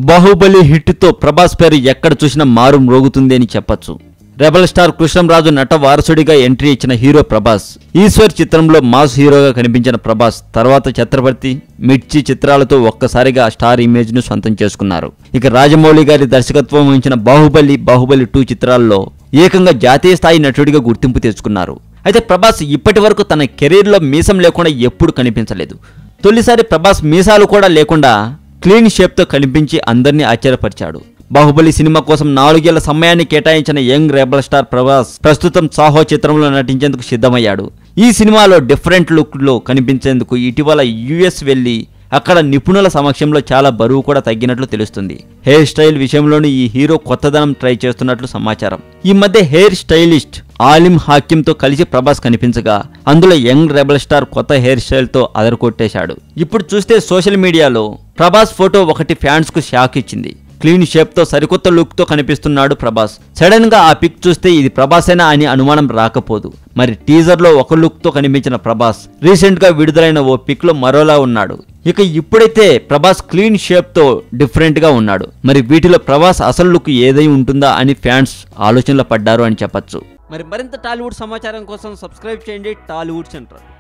బాహుబలి హిట్తో ప్రభాస్ పేరు ఎక్కడ చూసినా మారు మ్రోగుతుంది అని చెప్పొచ్చు రెబల్ స్టార్ కృష్ణంరాజు నట వారసుడిగా ఎంట్రీ ఇచ్చిన హీరో ప్రభాస్ ఈశ్వర్ చిత్రంలో మాస్ హీరోగా కనిపించిన ప్రభాస్ తర్వాత ఛత్రపతి మిర్చి చిత్రాలతో ఒక్కసారిగా ఆ స్టార్ ఇమేజ్ ను సొంతం చేసుకున్నారు ఇక రాజమౌళి గారి దర్శకత్వం వహించిన బాహుబలి బాహుబలి టూ చిత్రాల్లో ఏకంగా జాతీయ స్థాయి నటుడిగా గుర్తింపు తెచ్చుకున్నారు అయితే ప్రభాస్ ఇప్పటి వరకు తన కెరీర్లో మీసం లేకుండా ఎప్పుడు కనిపించలేదు తొలిసారి ప్రభాస్ మీసాలు కూడా లేకుండా క్లీన్ షేప్తో కనిపించి అందరినీ ఆశ్చర్యపరిచాడు బాహుబలి సినిమా కోసం నాలుగేళ్ల సమయాన్ని కేటాయించిన యంగ్ రెబల్ స్టార్ ప్రభాస్ ప్రస్తుతం సాహో చిత్రంలో నటించేందుకు సిద్ధమయ్యాడు ఈ సినిమాలో డిఫరెంట్ లుక్లో కనిపించేందుకు ఇటీవల యుఎస్ వెళ్లి అక్కడ నిపుణుల సమక్షంలో చాలా బరువు కూడా తగ్గినట్లు తెలుస్తుంది హెయిర్ స్టైల్ విషయంలోనూ ఈ హీరో కొత్తదనం ట్రై చేస్తున్నట్లు సమాచారం ఈ మధ్య హెయిర్ స్టైలిస్ట్ ఆలిమ్ హాకింతో కలిసి ప్రభాస్ కనిపించగా అందులో యంగ్ రెబల్ స్టార్ కొత్త హెయిర్ స్టైల్తో అదరకొట్టేశాడు ఇప్పుడు చూస్తే సోషల్ మీడియాలో ప్రభాస్ ఫోటో ఒకటి ఫ్యాన్స్ కు షాక్ ఇచ్చింది క్లీన్ షేప్ తో సరికొత్త లుక్ తో కనిపిస్తున్నాడు ప్రభాస్ సడన్ గా ఆ పిక్ చూస్తే ఇది ప్రభాసేనా అని అనుమానం రాకపోదు మరి టీజర్ లో ఒక లుక్ తో కనిపించిన ప్రభాస్ రీసెంట్ గా విడుదలైన ఓ పిక్ లో మరోలా ఉన్నాడు ఇక ఇప్పుడైతే ప్రభాస్ క్లీన్ షేప్ తో డిఫరెంట్ గా ఉన్నాడు మరి వీటిలో ప్రభాస్ అసలు లుక్ ఏదై ఉంటుందా అని ఫ్యాన్స్ ఆలోచనలో పడ్డారు అని చెప్పొచ్చు మరి మరింత టాలీవుడ్ సమాచారం కోసం సబ్స్క్రైబ్ చేయండి టాలీవుడ్ సెంటర్